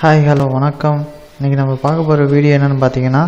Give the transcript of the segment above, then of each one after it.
hi hello வணக்கம் இன்றைக்கி நம்ம பார்க்க போகிற வீடியோ என்னென்னு பார்த்தீங்கன்னா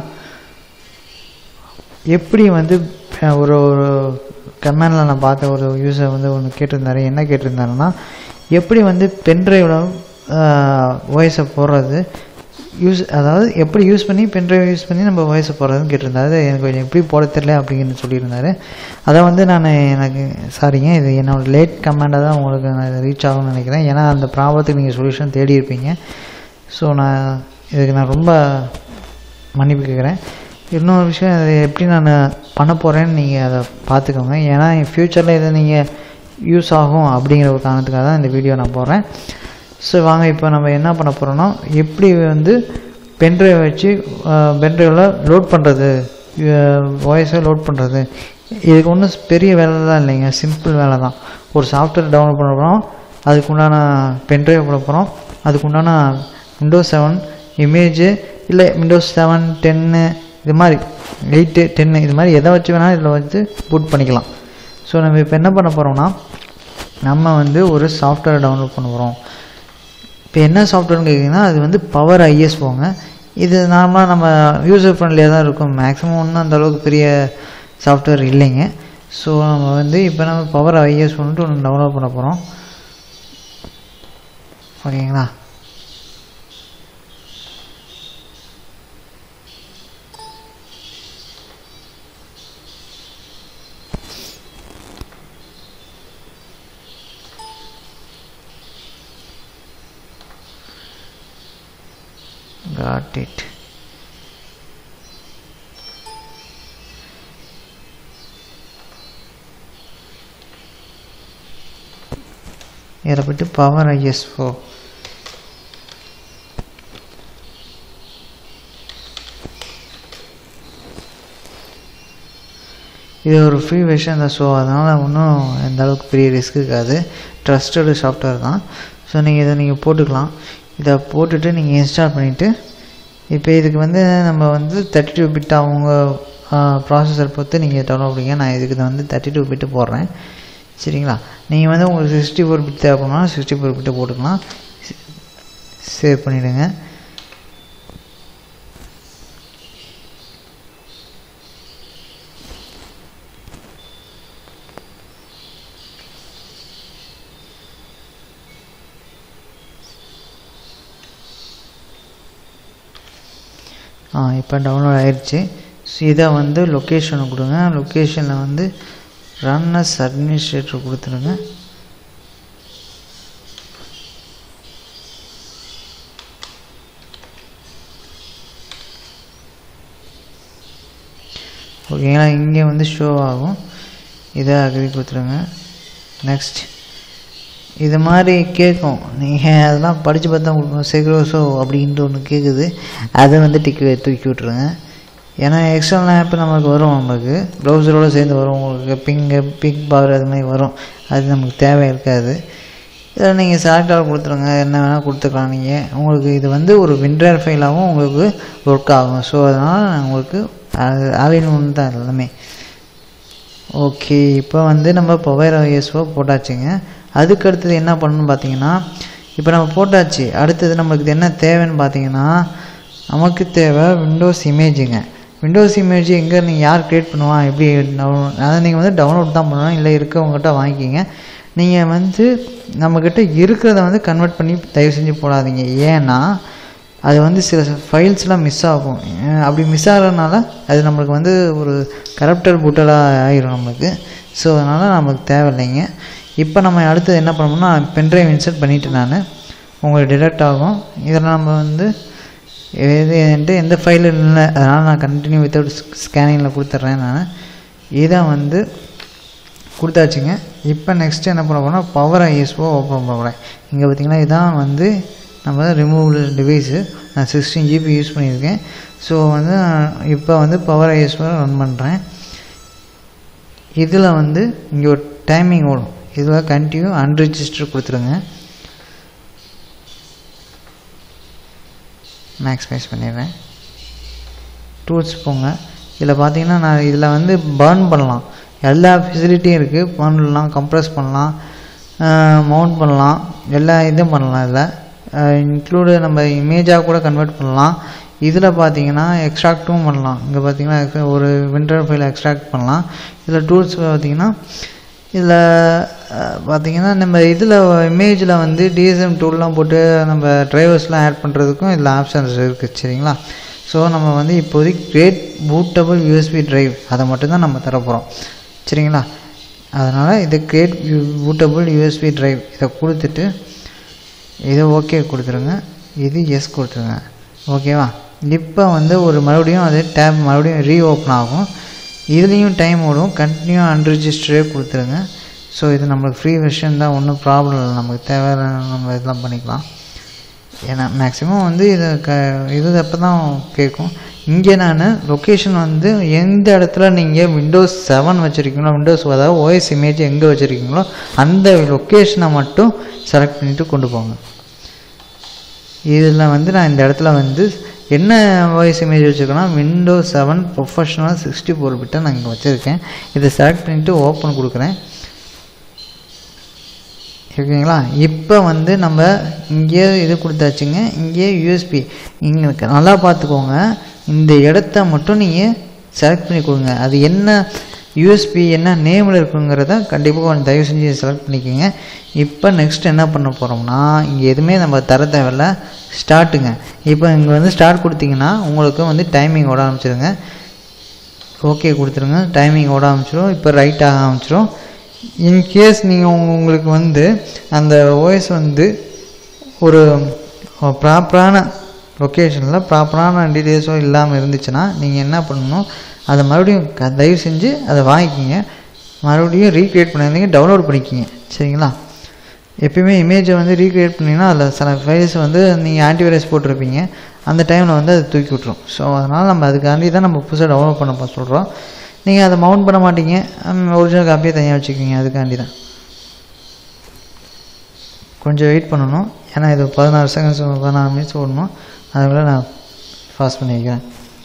எப்படி வந்து அஹ், ஒரு ஒரு கமெண்டில் நான் பார்த்த ஒரு யூஸர் வந்து ஒன்று கேட்டிருந்தாரு என்ன கேட்டிருந்தாருன்னா எப்படி வந்து பென்ட்ரைவில் வாய்ஸை போடுறது யூஸ் அதாவது எப்படி யூஸ் பண்ணி பென்ட்ரைவ் யூஸ் பண்ணி நம்ம வாய்ஸை போடுறதுன்னு கேட்டிருந்தாரு எனக்கு கொஞ்சம் எப்படி போட தெரியல அப்படின்னு சொல்லியிருந்தாரு அதை வந்து நான் எனக்கு சாரிங்க இது என்னோட லேட் கமெண்டாக தான் உங்களுக்கு நான் ரீச் ஆகும்னு நினைக்கிறேன் ஏன்னா அந்த ப்ராப்ளத்துக்கு நீங்கள் சொல்யூஷன் தேடி இருப்பீங்க ஸோ நான் இதுக்கு நான் ரொம்ப மன்னிப்பு கேட்குறேன் இன்னொரு விஷயம் அதை எப்படி நான் பண்ண போகிறேன்னு நீங்கள் அதை பார்த்துக்கோங்க ஏன்னா என் ஃப்யூச்சரில் இதை நீங்கள் யூஸ் ஆகும் அப்படிங்கிற ஒரு காரணத்துக்காக தான் இந்த வீடியோ நான் போடுறேன் ஸோ வாங்க இப்போ நம்ம என்ன பண்ண போகிறோம்னா எப்படி வந்து பென்ட்ரைவ் வச்சு பென்ட்ரைவில் லோட் பண்ணுறது வாய்ஸை லோட் பண்ணுறது இதுக்கு ஒன்றும் பெரிய வேலைலாம் இல்லைங்க சிம்பிள் வேலை தான் ஒரு சாஃப்ட்வேர் டவுன்லோட் பண்ண போகிறோம் அதுக்கு உண்டான பென்ட்ரைவ் போட போகிறோம் அதுக்கு உண்டான விண்டோஸ் செவன் இமேஜு இல்லை விண்டோஸ் செவன் டென்னு இது மாதிரி எயிட்டு டென்னு இது மாதிரி எதை வச்சு வேணாலும் இதில் வச்சு பூட் பண்ணிக்கலாம் ஸோ நம்ம இப்போ என்ன பண்ண போகிறோம்னா நம்ம வந்து ஒரு சாஃப்ட்வேர் டவுன்லோட் பண்ண போகிறோம் இப்போ என்ன சாஃப்ட்வேர்னு கேட்டிங்கன்னா அது வந்து பவர் ஐஎஸ் போங்க இது நார்மலாக நம்ம யூசர் ஃப்ரெண்ட்லியாக தான் இருக்கும் மேக்ஸிமம் ஒன்றும் அந்த அளவுக்கு பெரிய சாஃப்ட்வேர் இல்லைங்க ஸோ நம்ம வந்து இப்போ நம்ம பவர் ஐஎஸ் வந்துட்டு ஒன்று டவுன்லோட் பண்ண போகிறோம் ஓகேங்களா got it இதில் போய்ட்டு பவர் ஐஎஸ் ஃபோ இது ஒரு ஃப்ரீ வெர்ஷன் தான் ஸோ அதனால் ஒன்றும் எந்த அளவுக்கு பெரிய ரிஸ்க் இருக்காது ட்ரஸ்டடு சாஃப்ட்வேர் தான் ஸோ நீங்கள் இதை நீங்கள் போட்டுக்கலாம் இதை போட்டுட்டு நீங்கள் இன்ஸ்டால் பண்ணிவிட்டு இப்போ இதுக்கு வந்து நம்ம வந்து தேர்ட்டி டூ பிட் அவங்க ப்ராசஸர் பொறுத்து நீங்கள் டவுன்லோட் பண்ணிங்க நான் இதுக்கு தான் வந்து தேர்ட்டி டூ பிட்டு போடுறேன் சரிங்களா நீங்கள் வந்து உங்களுக்கு சிக்ஸ்டி ஃபோர் பிட் தேவைப்படுனா சிக்ஸ்டி ஃபோர் பிட்டு போட்டுக்கலாம் சேவ் பண்ணிவிடுங்க ஆ இப்போ டவுன்லோட் ஆயிடுச்சு ஸோ இதை வந்து லொக்கேஷனை கொடுங்க லொக்கேஷனில் வந்து ரன்னஸ் அட்மினிஸ்ட்ரேட்டர் கொடுத்துருங்க ஓகேங்களா இங்கே வந்து ஷோ ஆகும் இதை அக்ரி கொடுத்துருங்க நெக்ஸ்ட் இது மாதிரி கேட்கும் நீங்கள் அதெல்லாம் படித்து பார்த்தா உங்களுக்கு செக்ரோஸோ அப்படின்ட்டு ஒன்று கேட்குது அதை வந்து டிக்கி தூக்கி விட்ருங்க ஏன்னா எக்ஸ்டர்னல் ஆப் நமக்கு வரும் நமக்கு ப்ரௌசரோடு சேர்ந்து வரும் உங்களுக்கு பிங்கு பிக் பவர் அது மாதிரி வரும் அது நமக்கு தேவை இருக்காது இதில் நீங்கள் செலக்ட் ஆல் கொடுத்துருங்க என்ன வேணால் கொடுத்துக்கலாம் நீங்கள் உங்களுக்கு இது வந்து ஒரு விண்டர் ஃபைலாகவும் உங்களுக்கு ஒர்க் ஆகும் ஸோ அதனால் உங்களுக்கு ஆலின் ஒன்று தான் எல்லாமே ஓகே இப்போ வந்து நம்ம பவர் ஐஎஸ்ஓ போட்டாச்சுங்க அதுக்கு அடுத்தது என்ன பண்ணணும்னு பார்த்தீங்கன்னா இப்போ நம்ம போட்டாச்சு அடுத்தது நம்மளுக்கு என்ன தேவைன்னு பார்த்தீங்கன்னா நமக்கு தேவை விண்டோஸ் இமேஜுங்க விண்டோஸ் இமேஜ் எங்கே நீங்கள் யார் க்ரியேட் பண்ணுவா எப்படி டவுன்லோட் அதை நீங்கள் வந்து டவுன்லோட் தான் பண்ணணும் இல்லை இருக்கவங்ககிட்ட வாங்கிக்கிங்க நீங்கள் வந்து நம்மக்கிட்ட இருக்கிறத வந்து கன்வெர்ட் பண்ணி தயவு செஞ்சு போடாதீங்க ஏன்னா அது வந்து சில ஃபைல்ஸ்லாம் மிஸ் ஆகும் அஹ் அப்படி மிஸ் ஆகிறதுனால அது நம்மளுக்கு வந்து ஒரு கரப்டர் புட்டலாக ஆயிரும் நம்மளுக்கு ஸோ அதனால் நமக்கு தேவையில்லைங்க இப்போ நம்ம அடுத்தது என்ன பண்ணணும்னா பென்ட்ரைவ் இன்சர்ட் பண்ணிவிட்டு நான் உங்களுக்கு டிடெக்ட் ஆகும் இதில் நம்ம வந்து எது என்கிட்ட எந்த ஃபைல் இல்லை அதனால் நான் கண்டினியூ வித்தவுட் ஸ்கேனிங்கில் கொடுத்துட்றேன் நான் இதை வந்து கொடுத்தாச்சுங்க இப்போ நெக்ஸ்ட் என்ன பண்ண போனால் பவர் ஐஎஸ்ஓ ஓப்பன் பண்ண போகிறேன் இங்கே பார்த்தீங்கன்னா இதான் வந்து நம்ம ரிமூவல் டிவைஸு நான் சிக்ஸ்டீன் ஜிபி யூஸ் பண்ணியிருக்கேன் ஸோ வந்து இப்போ வந்து பவர் ஐஎஸ்ஓ ரன் பண்ணுறேன் இதில் வந்து இங்கே ஒரு டைமிங் ஓடும் இதில் கண்டினியூ அன்ரிஜிஸ்டர் கொடுத்துருங்க மேக்ஸ் மேக்ஸ் பண்ணிடுறேன் டூல்ஸ் போங்க இதில் பார்த்தீங்கன்னா நான் இதில் வந்து பர்ன் பண்ணலாம் எல்லா ஃபெசிலிட்டியும் இருக்குது பர்ன் பண்ணலாம் கம்ப்ரஸ் பண்ணலாம் மவுண்ட் பண்ணலாம் எல்லா இதுவும் பண்ணலாம் இதில் இன்க்ளூடு நம்ம இமேஜாக கூட கன்வெர்ட் பண்ணலாம் இதில் பார்த்தீங்கன்னா எக்ஸ்ட்ராக்டும் பண்ணலாம் இங்கே பார்த்தீங்கன்னா ex- ஒரு விண்டர் ஃபைலை எக்ஸ்ட்ராக்ட் பண்ணலாம் இதில் டூல்ஸ் பார்த்தீங்கன்னா இதில் பார்த்தீங்கன்னா நம்ம இதில் இமேஜில் வந்து டிஎஸ்எம் டூல்லாம் போட்டு நம்ம டிரைவர்ஸ்லாம் ஆட் பண்ணுறதுக்கும் இதில் ஆப்ஷன்ஸ் இருக்குது சரிங்களா ஸோ நம்ம வந்து இப்போதைக்கு கிரேட் பூட்டபிள் யூஎஸ்பி டிரைவ் அதை மட்டும்தான் நம்ம தர போகிறோம் சரிங்களா அதனால் இது கிரேட் பூட்டபிள் யூஎஸ்பி டிரைவ் இதை கொடுத்துட்டு இதை ஓகே கொடுத்துருங்க இது எஸ் கொடுத்துருங்க ஓகேவா இப்போ வந்து ஒரு மறுபடியும் அது டேப் மறுபடியும் ரீஓப்பன் ஆகும் இதுலேயும் டைம் ஓடும் கண்டினியூ அன்ரிஜிஸ்டரே கொடுத்துருங்க ஸோ இது நம்மளுக்கு ஃப்ரீ வெர்ஷன் தான் ஒன்றும் ப்ராப்ளம் இல்லை நமக்கு தேவையான நம்ம இதெல்லாம் பண்ணிக்கலாம் ஏன்னா மேக்ஸிமம் வந்து இதை க இது அப்போ தான் கேட்கும் இங்கே நான் லொக்கேஷன் வந்து எந்த இடத்துல நீங்கள் விண்டோஸ் செவன் வச்சுருக்கீங்களோ விண்டோஸ் அதாவது ஓஎஸ் இமேஜ் எங்கே வச்சுருக்கீங்களோ அந்த லொக்கேஷனை மட்டும் செலக்ட் பண்ணிவிட்டு கொண்டு போங்க இதில் வந்து நான் இந்த இடத்துல வந்து என்ன வாய்ஸ் இமேஜ் வச்சுருக்கேன்னா Windows seven professional sixty four பிட்டை நான் இங்கே வச்சுருக்கேன் இதை செலக்ட் பண்ணிவிட்டு ஓப்பன் கொடுக்குறேன் ஓகேங்களா இப்போ வந்து நம்ம இங்கே இது கொடுத்தாச்சுங்க இங்கே யூஎஸ்பி இங்கே நல்லா பார்த்துக்கோங்க இந்த இடத்த மட்டும் நீங்கள் செலக்ட் பண்ணி கொடுங்க அது என்ன யூஎஸ்பி என்ன நேமில் இருக்குங்கிறத கண்டிப்பாக கொஞ்சம் தயவு செஞ்சு செலக்ட் பண்ணிக்கோங்க இப்போ நெக்ஸ்ட் என்ன பண்ண போகிறோம்னா இங்கே எதுவுமே நம்ம தர தேவையில்ல ஸ்டார்ட்டுங்க இப்போ இங்கே வந்து ஸ்டார்ட் கொடுத்தீங்கன்னா உங்களுக்கு வந்து டைமிங் ஓட ஆரம்பிச்சிருங்க ஓகே கொடுத்துருங்க டைமிங் ஓட ஆரம்பிச்சிடும் இப்போ ரைட் ஆக ஆரம்பிச்சிடும் இன்கேஸ் நீங்கள் உங்களுக்கு வந்து அந்த ஓஎஸ் வந்து ஒரு ப்ராப்பரான லொக்கேஷனில் ப்ராப்பரான டீட்டெயில்ஸோ இல்லாமல் இருந்துச்சுன்னா நீங்கள் என்ன பண்ணணும் அதை மறுபடியும் க தயவு செஞ்சு அதை வாங்கிக்கிங்க மறுபடியும் ரீக்ரியேட் பண்ணியிருந்தீங்க டவுன்லோட் பண்ணிக்கிங்க சரிங்களா எப்பயுமே இமேஜை வந்து ரீக்ரியேட் பண்ணிங்கன்னா அதில் சில ஃபைல்ஸ் வந்து நீங்கள் ஆன்டிவைரஸ் போட்டிருப்பீங்க அந்த டைமில் வந்து அது தூக்கி விட்ரும் ஸோ அதனால் நம்ம அதுக்காண்டி தான் நம்ம புதுசாக டவுன்லோட் பண்ண சொல்கிறோம் நீங்கள் அதை மவுண்ட் பண்ண மாட்டீங்க ஒரிஜினல் காப்பியே தனியாக வச்சுக்கிங்க அதுக்காண்டி தான் கொஞ்சம் வெயிட் பண்ணணும் ஏன்னா இது பதினாறு செகண்ட்ஸ் பதினாறு மினிட்ஸ் ஓடணும் அதுக்குள்ளே நான் ஃபாஸ்ட் பண்ணி வைக்கிறேன்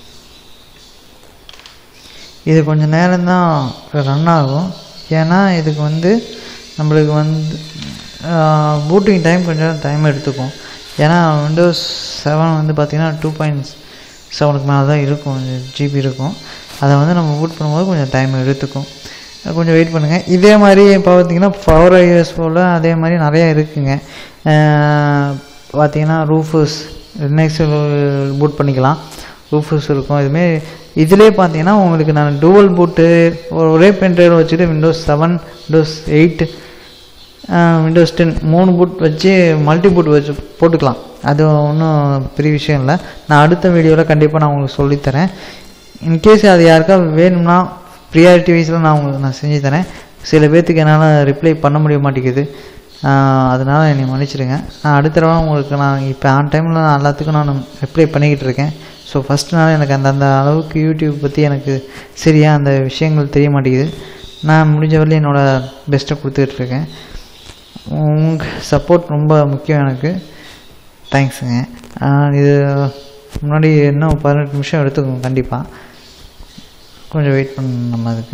இது கொஞ்சம் நேரம்தான் ரன் ஆகும் ஏன்னா இதுக்கு வந்து நம்மளுக்கு வந்து பூட்டிங் டைம் கொஞ்சம் டைம் எடுத்துக்கும் ஏன்னா விண்டோஸ் செவன் வந்து பார்த்திங்கன்னா டூ பாயிண்ட் செவனுக்கு மேலே தான் இருக்கும் ஜிபி இருக்கும் அதை வந்து நம்ம பூட் பண்ணும்போது கொஞ்சம் டைம் எடுத்துக்கும் கொஞ்சம் வெயிட் பண்ணுங்கள் இதே மாதிரி இப்போ பார்த்தீங்கன்னா பவர் ஐஎஸ் போல் அதே மாதிரி நிறையா இருக்குங்க பார்த்தீங்கன்னா ரூஃபஸ் நெக்ஸ்ட் பூட் பண்ணிக்கலாம் ரூஃபஸ் இருக்கும் இதுமாரி இதிலே பார்த்தீங்கன்னா உங்களுக்கு நான் டூவல் பூட்டு ஒரே பென்ட்ரைவ் வச்சுட்டு Windows seven Windows eight Windows ten மூணு பூட் வச்சு மல்டி பூட் வச்சு போட்டுக்கலாம் அது ஒன்றும் பெரிய விஷயம் இல்லை நான் அடுத்த வீடியோவில் கண்டிப்பாக நான் உங்களுக்கு சொல்லித்தரேன் இன்கேஸ் அது யாருக்கா வேணும்னா ப்ரியாரிட்டி வைஸில் நான் உங்களுக்கு நான் செஞ்சு தரேன் சில பேர்த்துக்கு என்னால் ரிப்ளை பண்ண முடிய மாட்டேங்குது அதனால் என்னை மன்னிச்சிடுங்க நான் அடுத்த தடவை உங்களுக்கு நான் இப்போ ஆன் டைமில் நான் எல்லாத்துக்கும் நான் ரிப்ளை பண்ணிக்கிட்டு இருக்கேன் ஸோ ஃபஸ்ட் நாள் எனக்கு அந்த அந்த அளவுக்கு யூடியூப் பற்றி எனக்கு சரியாக அந்த விஷயங்கள் தெரிய மாட்டேங்குது நான் முடிஞ்ச வரலையும் என்னோடய பெஸ்ட்டை கொடுத்துக்கிட்டு இருக்கேன் உங்கள் சப்போர்ட் ரொம்ப முக்கியம் எனக்கு தேங்க்ஸுங்க இது முன்னாடி இன்னும் பதினெட்டு நிமிஷம் எடுத்துக்கோங்க கண்டிப்பாக கொஞ்சம் வெயிட் பண்ணணும் நம்ம அதுக்கு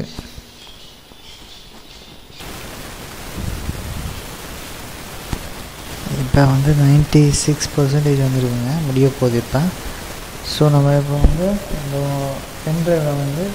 இப்போ வந்து நைன்ட்டி சிக்ஸ் பர்சன்டேஜ் வந்துருக்குங்க முடிய போகுது இப்போ ஸோ நம்ம இப்போ வந்து இந்த பென்ட்ரைவில் வந்து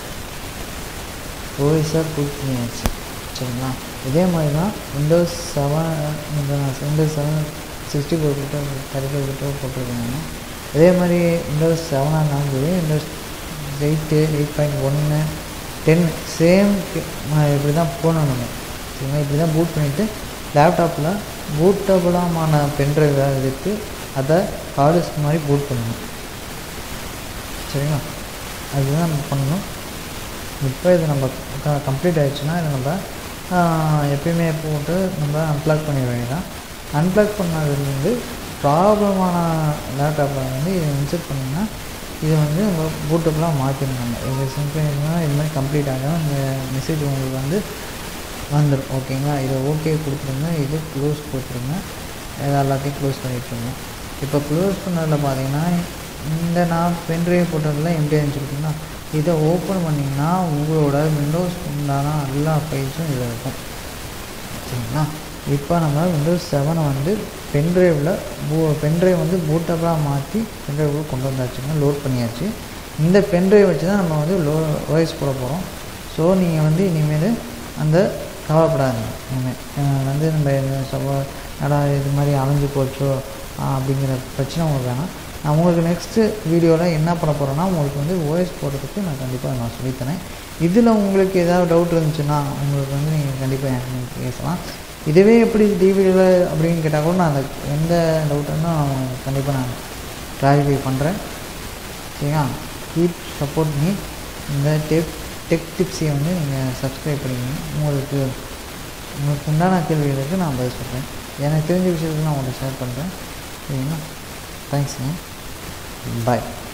ஓஎஸாக புல் பண்ணியாச்சு சரிங்களா இதே மாதிரி தான் Windows seven Windows seven sixty four கிட்ட தேர்ட்டி ஃபைவ் கிட்ட போட்டிருக்காங்க இதே மாதிரி விண்டோஸ் செவனாக இருந்தாலும் சரி விண்டோஸ் எயிட்டு எயிட் பாயிண்ட் ஒன்று டென் சேம் இப்படி தான் போகணும் நம்ம சரிங்களா இப்படி தான் பூட் பண்ணிவிட்டு லேப்டாப்பில் பூட்டபுளாமான பென்ட்ரைவை எடுத்து அதை ஹார்டிஸ்க் மாதிரி பூட் பண்ணணும் சரிங்களா அதுதான் நம்ம பண்ணணும் இப்போ இது நம்ம கம்ப்ளீட் ஆகிடுச்சுன்னா இதை நம்ம எப்பயுமே போட்டு நம்ம அன்பிளாக் பண்ணிட வேண்டியதான் அன்பிளாக் பண்ணதுலேருந்து ப்ராப்ளமான லேப்டாப்பில் வந்து இதை இன்செர்ட் பண்ணிங்கன்னா இதை வந்து நம்ம பூட்டபுளாக மாற்றிடணும் நம்ம இது சிம்பிள்னா இது மாதிரி கம்ப்ளீட் ஆகும் இந்த மெசேஜ் உங்களுக்கு வந்து வந்துடும் ஓகேங்களா இதை ஓகே கொடுத்துருங்க இது க்ளோஸ் கொடுத்துருங்க இது எல்லாத்தையும் க்ளோஸ் பண்ணிட்டுருங்க இப்போ க்ளோஸ் பண்ணதில் பார்த்தீங்கன்னா இந்த நான் பென்ட்ரைவ் போட்டதில் எம்டிஆர் இருந்துச்சுருக்குங்களா இதை ஓப்பன் பண்ணிங்கன்னா உங்களோட விண்டோஸ் உண்டான எல்லா ஃபைல்ஸும் இதில் இருக்கும் சரிங்களா இப்போ நம்ம விண்டோஸ் செவனை வந்து பென்ட்ரைவில் பூ பென்ட்ரைவ் வந்து பூட்டபிளாக மாற்றி பென்ட்ரைவில் கொண்டு வந்தாச்சுங்க லோட் பண்ணியாச்சு இந்த பென்ட்ரைவ் வச்சு தான் நம்ம வந்து லோ ஓஎஸ் போட போகிறோம் ஸோ நீங்கள் வந்து இனிமேல் அந்த கவலைப்படாதீங்க இனிமேல் வந்து நம்ம இந்த சவா நடா இது மாதிரி அலைஞ்சு போச்சோ அப்படிங்கிற பிரச்சனை உங்களுக்கு வேணாம் நான் உங்களுக்கு நெக்ஸ்ட்டு வீடியோவில் என்ன பண்ண போகிறேன்னா உங்களுக்கு வந்து ஓஎஸ் போடுறதுக்கு நான் கண்டிப்பாக நான் சொல்லித்தரேன் இதில் உங்களுக்கு ஏதாவது டவுட் இருந்துச்சுன்னா உங்களுக்கு வந்து நீங்கள் கண்டிப்பாக எனக்கு பேசலாம் இதுவே எப்படி டிவிடியில் அப்படின்னு கேட்டால் கூட நான் அந்த எந்த டவுட்டுன்னு கண்டிப்பாக நான் கிளாரிஃபை பண்ணுறேன் சரிங்களா கீப் சப்போர்ட் மீ இந்த டெக் டெக் டிப்ஸை வந்து நீங்கள் சப்ஸ்கிரைப் பண்ணிக்கணும் உங்களுக்கு உங்களுக்கு உண்டான கேள்விகளுக்கு நான் பதில் சொல்கிறேன் எனக்கு தெரிஞ்ச விஷயத்துக்கு நான் உங்கள்கிட்ட ஷேர் பண்ணுறேன் சரிங்களா தேங்க்ஸுங்க பாய்